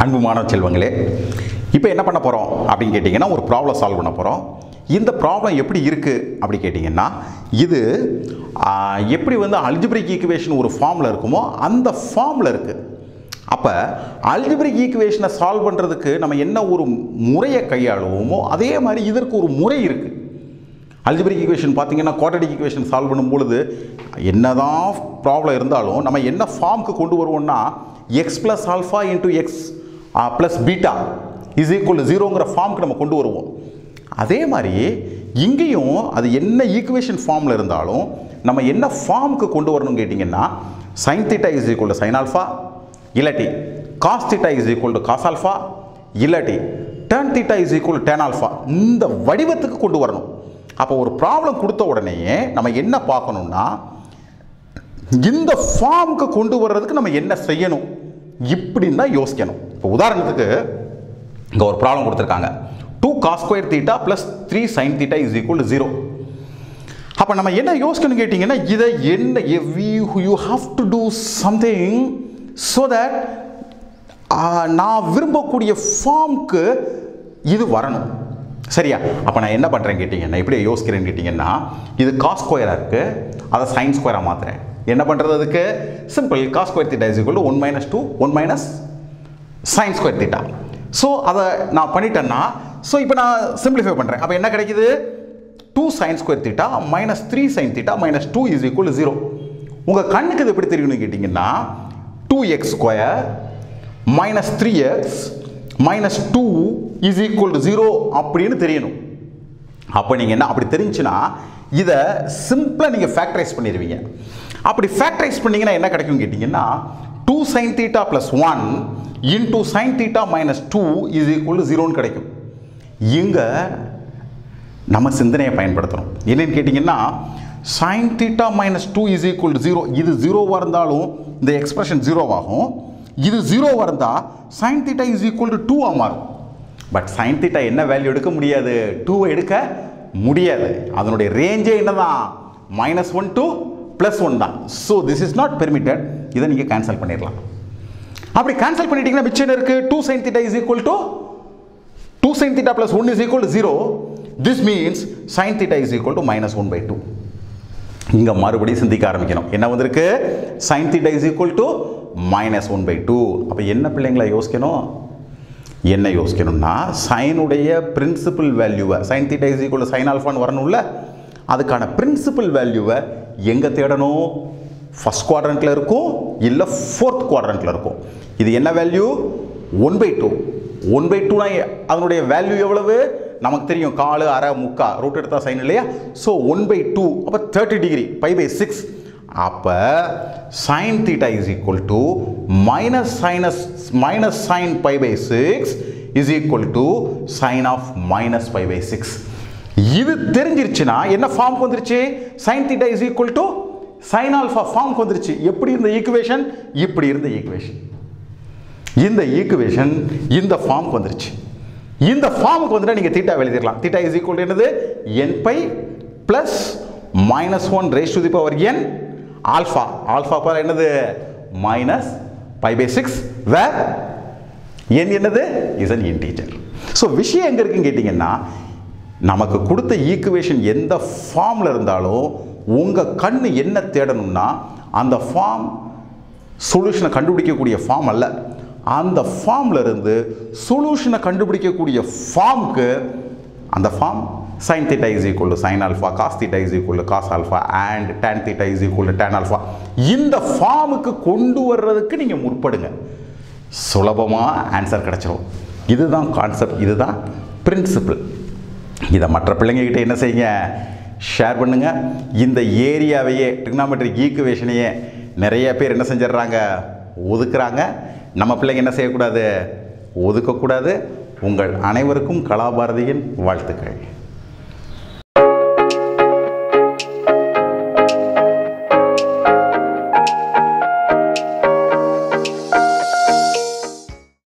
அன்பு மாணவ செல்வங்களே இப்போ என்ன பண்ண போகிறோம் அப்படின்னு கேட்டிங்கன்னா ஒரு ப்ராப்ளம் சால்வ் பண்ண போகிறோம் இந்த ப்ராப்ளம் எப்படி இருக்குது அப்படி கேட்டிங்கன்னா இது ஆ, எப்படி வந்து அல்ஜிப்ரிக் ஈக்குவேஷன் ஒரு ஃபார்மில் இருக்குமோ அந்த ஃபார்மில் இருக்குது அப்போ அல்ஜிப்ரிக் ஈக்குவேஷனை சால்வ் பண்ணுறதுக்கு நம்ம என்ன ஒரு முறையை கையாளுவோமோ அதே மாதிரி இதற்கு ஒரு முறை இருக்குது அல்ஜிபிரிக் ஈக்குவேஷன் பார்த்தீங்கன்னா குவாட்ரடிக் ஈக்குவேஷன் சால்வ் பண்ணும்பொழுது என்னதான் ப்ராப்ளம் இருந்தாலும் நம்ம என்ன ஃபார்முக்கு கொண்டு வருவோம்னா X plus alpha into X plus beta is equal ஜீரோங்கிற ஃபார்முக்கு நம்ம கொண்டு வருவோம் அதே மாதிரி இங்கேயும் அது என்ன ஈக்குவேஷன் ஃபார்மில் இருந்தாலும் நம்ம என்ன ஃபார்முக்கு கொண்டு வரணும்னு கேட்டிங்கன்னா sine theta is equal to sine alpha இல்லாட்டி cos theta is equal to cos alpha இல்லாட்டி tan theta is equal tan alpha இந்த வடிவத்துக்கு கொண்டு வரணும் அப்போ ஒரு ப்ராப்ளம் கொடுத்த உடனேயே நம்ம என்ன பார்க்கணும்னா இந்த ஃபார்முக்கு கொண்டு வர்றதுக்கு நம்ம என்ன செய்யணும் இப்படின்னு தான் யோசிக்கணும் இப்போ உதாரணத்துக்கு இங்கே ஒரு ப்ராப்ளம் கொடுத்துருக்காங்க two cos square theta plus three sine theta is equal zero அப்போ நம்ம என்ன யோசிக்கணும் கேட்டிங்கன்னா இதை என்ன you have to do something so that நான் விரும்பக்கூடிய ஃபார்முக்கு இது வரணும் சரியா அப்போ நான் என்ன பண்ணுறேன் கேட்டிங்கன்னா எப்படி யோசிக்கிறேன்னு கேட்டிங்கன்னா இது காஸ் ஸ்கொயராக இருக்குது அதை சைன் ஸ்கொயராக மாற்றுறேன் என்ன பண்ணுறது அதுக்கு simple cos square theta is equal one minus two one minus sine square theta so அதை நான் பண்ணிட்டேன்னா ஸோ இப்போ நான் சிம்பிளிஃபை பண்ணுறேன் அப்போ என்ன கிடைக்குது two sine square theta minus three sine theta minus two is equal zero உங்கள் கண்ணுக்கு இது எப்படி தெரியும்னு கேட்டிங்கன்னா two X square minus three X minus two is equal to zero அப்படின்னு தெரியணும் அப்போ நீங்கள் என்ன அப்படி தெரிஞ்சுன்னா இதை சிம்பிளாக நீங்கள் ஃபேக்டரைஸ் பண்ணிடுவீங்க அப்படி ஃபேக்டரைஸ் பண்ணீங்கன்னா என்ன கிடைக்கும் கேட்டிங்கன்னா two sine theta plus one into sine theta minus two is equal to ஜீரோன்னு கிடைக்கும் இங்கே நம்ம சிந்தனையை பயன்படுத்தணும் என்னன்னு கேட்டிங்கன்னா sine theta minus two is equal to zero இது ஜீரோவாக இருந்தாலும் இந்த எக்ஸ்பிரஷன் ஜீரோவாகும் இது ஜீரோவாக இருந்தால் sine theta is equal to டூவாக மாறும் பட் சைன் தீட்டா என்ன வேல்யூ எடுக்க முடியாது டூவை எடுக்க முடியாது அதனுடைய ரேஞ்சே என்னதான் minus one to plus one தான் so this is not permitted இதை நீங்கள் கேன்சல் பண்ணிடலாம் அப்படி கேன்சல் பண்ணிட்டீங்கன்னா மிச்சம் என்ன இருக்குது two sine theta is equal to 2 sin theta plus 1 is equal to 0 this means sin theta is equal to minus 1 by 2 இங்க மறுபடியும் சிந்திக்க ஆரம்பிக்கணும் என்ன வந்திருக்கு sin theta is equal to minus 1 by 2 அப்ப என்ன பிள்ளைங்களா யோசிக்கணும் என்ன யோசிக்கணும்னா சைனுடைய பிரின்சிபல் வேல்யூவை sine theta is equal sine ஆல்ஃபான்னு வரணும்ல அதுக்கான பிரின்சிபல் வேல்யூவை எங்கே தேடணும் ஃபஸ்ட் குவாட்ரண்ட்டில் இருக்கும் இல்லை ஃபோர்த் குவாட்ரண்ட்டில் இருக்கும் இது என்ன value one by two one by டூனா அதனுடைய வேல்யூ எவ்வளவு நமக்கு தெரியும் காலு அரை முக்கா ரூட் எடுத்தா சைன் இல்லையா ஸோ ஒன் பை டூ அப்போ thirty degree pi by six அப்போ sine theta is equal to minus sinus minus sine pi by six is equal to sine of minus pi by six இது தெரிஞ்சிருச்சுன்னா என்ன ஃபார்முக்கு வந்துருச்சு sine theta is equal to sine alpha ஃபார்முக்கு வந்துருச்சு எப்படி இருந்த ஈக்குவேஷன் இப்படி இருந்த ஈக்குவேஷன் இந்த ஈக்குவேஷன் இந்த ஃபார்முக்கு வந்துருச்சு இந்த ஃபார்முக்கு வந்துட்டா நீங்கள் தீட்டா எழுதிடலாம் தீட்டா இஸ் ஈக்குவல் என்னது n pi plus minus one raise to the power n alpha alpha power என்னது minus pi by six where n என்னது இஸ் அன் இன்டீஜர் ஸோ விஷயம் எங்கே இருக்குன்னு கேட்டிங்கன்னா நமக்கு கொடுத்த ஈக்குவேஷன் எந்த ஃபார்மில் இருந்தாலும் உங்கள் கண்ணு என்ன தேடணும்னா அந்த ஃபார்ம் சொல்யூஷனை கண்டுபிடிக்கக்கூடிய ஃபார்ம் அல்ல அந்த ஃபார்ம்ல இருந்து சொல்யூஷனை கண்டுபிடிக்கக்கூடிய ஃபார்முக்கு அந்த form sine theta is equal to sine alpha cos theta is equal to cos alpha and tan theta is equal to tan alpha இந்த ஃபார்முக்கு கொண்டு வர்றதுக்கு நீங்கள் முற்படுங்க சுலபமாக ஆன்சர் கிடைச்சிரும் இதுதான் கான்செப்ட் இதுதான் பிரின்சிபிள் இதை மற்ற பிள்ளைங்ககிட்ட என்ன செய்யுங்க ஷேர் பண்ணுங்க இந்த ஏரியாவையே ட்ரிக்னாமெட்ரிக் ஈக்குவேஷனையே நிறைய பேர் என்ன செஞ்சிடுறாங்க ஒதுக்குறாங்க நம்ம பிள்ளைங்க என்ன செய்யக்கூடாது ஒதுக்கக்கூடாது உங்கள் அனைவருக்கும் கலாபாரதியின் வாழ்த்துக்கள்